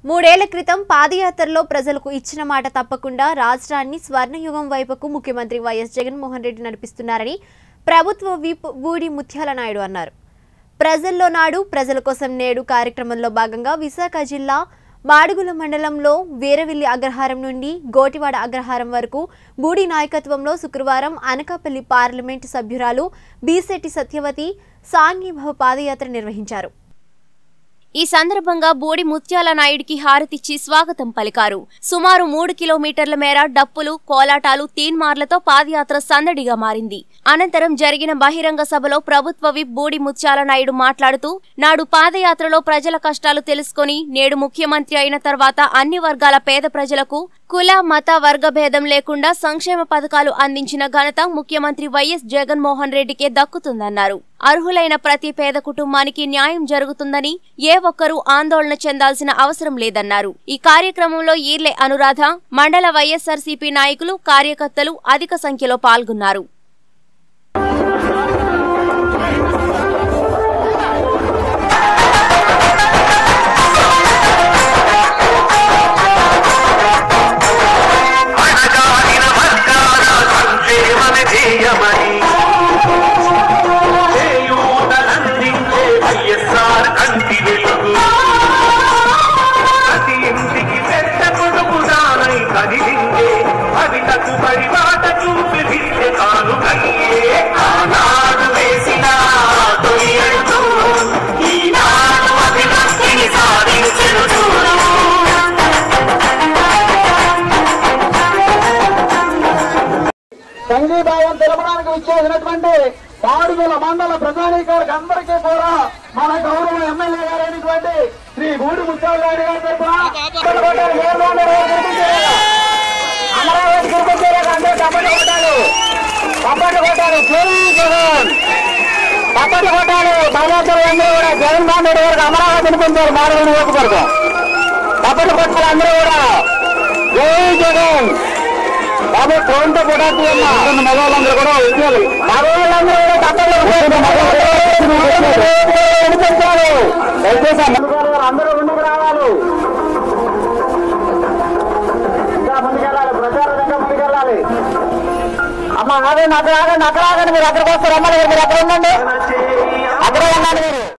మూడేళ్ల క్రితం పాదయాత్రలో ప్రజలకు ఇచ్చిన మాట తప్పకుండా రాష్ట్రాన్ని స్వర్ణయుగం వైపుకు ముఖ్యమంత్రి వైఎస్ జగన్మోహన్ రెడ్డి నడిపిస్తున్నారని ప్రభుత్వ విప్ బూడి ముత్యాల నాయుడు అన్నారు ప్రజల్లో నాడు ప్రజల కోసం నేడు కార్యక్రమంలో భాగంగా విశాఖ జిల్లా మాడుగుల మండలంలో వీరవిల్లి అగ్రహారం నుండి గోటివాడ అగ్రహారం వరకు బూడి నాయకత్వంలో శుక్రవారం అనకాపల్లి పార్లమెంటు సభ్యురాలు బీసెట్టి సత్యవతి సాంఘీభవ పాదయాత్ర నిర్వహించారు ఈ సందర్భంగా బోడి ముత్యాల నాయుడికి హారతిచ్చి స్వాగతం పలికారు సుమారు మూడు కిలోమీటర్ల మేర డప్పులు కోలాటాలు తీన్మార్లతో పాదయాత్ర సందడిగా మారింది అనంతరం జరిగిన బహిరంగ సభలో ప్రభుత్వ విప్ బూడి ముత్యాల నాయుడు మాట్లాడుతూ నాడు పాదయాత్రలో ప్రజల కష్టాలు తెలుసుకొని నేడు ముఖ్యమంత్రి అయిన తర్వాత అన్ని వర్గాల పేద ప్రజలకు కుల మత వర్గ భేదం లేకుండా సంక్షేమ పథకాలు అందించిన ఘనత ముఖ్యమంత్రి వైఎస్ జగన్మోహన్ రెడ్డికే దక్కుతుందన్నారు అర్హులైన ప్రతి పేద కుటుంబానికి న్యాయం జరుగుతుందని ఏ ఒక్కరూ ఆందోళన చెందాల్సిన అవసరం లేదన్నారు ఈ కార్యక్రమంలో ఈర్లే అనురాధ మండల వైఎస్ఆర్సీపీ నాయకులు కార్యకర్తలు అధిక సంఖ్యలో పాల్గొన్నారు అణగారిన వర్గాల సంక్షేమన ధ్యేయమని చేయూతలందించే వైఎస్ఆర్ కంటి వెలుగు ప్రతి ఇంటికి పెద్ద కొడుకు దానై కదిలిందే కవితకు పరివాత చూపి విద్య కాను కయ్యే ఆనాడు వేసిన తొలి అడుగు ఈనాడు అభివృద్ధిని సాధించెను చూడు సంఘీభావం తెలపడానికి విచ్చేసినటువంటి పాడుగుల మండల ప్రధానికారికి అందరికీ కూడా మన గౌరవ ఎమ్మెల్యే గారైనటువంటి శ్రీ గూడి ముత్యాల గారి గారి తరఫున కొట్టాలి, ఏ రోజు రోజు గుర్తించేయాలి. అమరావతి గుర్తించేయాలి, అందరూ తప్పట్లు కొట్టాలి తప్పట్లు కొట్టాలి జై జగన్ తప్పట్లు కొట్టాలి బాలాచార్య అందరూ కూడా జగన్మోహన్ రెడ్డి గారికి అమరావతిని పొందారు మానవుని నియోజకవర్గం తప్పట్లు కొట్టాలి అందరూ కూడా జై జగన్ బాబు ఫోన్ తో కూడా తీయమ్మా మగవాళ్ళందరూ కూడా వచ్చేయాలి మగవాళ్ళందరూ కూడా తప్పలు వినిపించాలి దయచేసి అందరూ ముందుకు రావాలి ఇంకా ముందుకెళ్ళాలి ప్రచారం ఇంకా ముందుకెళ్ళాలి అమ్మ ఆగండి అక్కడ ఆగండి అక్కడ ఆగండి మీరు అక్కడికి వస్తారు అమ్మ మీరు అక్కడ ఉండండి అక్కడ ఉండండి మీరు